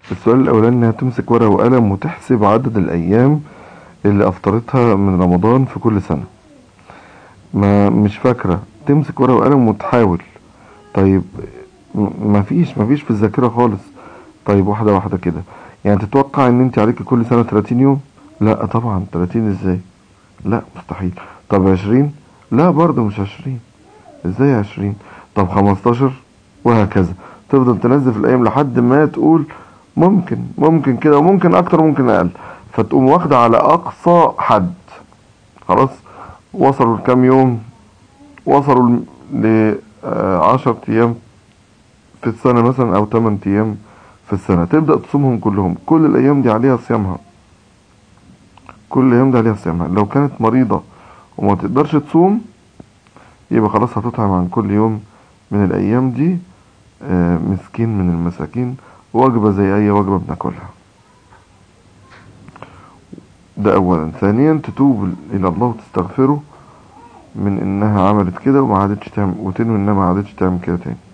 السؤال الأولاني إنها تمسك ورقة وقلم وتحسب عدد الأيام اللي أفطرتها من رمضان في كل سنة ما مش فاكرة تمسك ورقة وقلم وتحاول طيب م- مفيش مفيش في الذاكرة خالص طيب واحدة واحدة كده يعني تتوقع ان انت عليك كل سنة 30 يوم لا طبعا 30 ازاي لا مستحيل طب 20 لا برضه مش 20 ازاي 20 طب 15 وهكذا تفضل تنزل في الايام لحد ما تقول ممكن ممكن كده وممكن اكتر وممكن اقل فتقوم واخدة على اقصى حد خلاص وصلوا لكام يوم وصلوا ل 10 ايام في السنة مثلا او 8 ايام في السنة تبدأ تصومهم كلهم كل الايام دي عليها صيامها كل الايام دي عليها صيامها لو كانت مريضة وما تقدرش تصوم يبقى خلاص هتطعم عن كل يوم من الايام دي آه، مسكين من المساكين وجبة زي اي وجبة بناكلها ده اولا ثانيا تتوب الى الله وتستغفره من انها عملت كده وما عادتش تعمل وتنوي انها ما عادتش تعمل كده تاني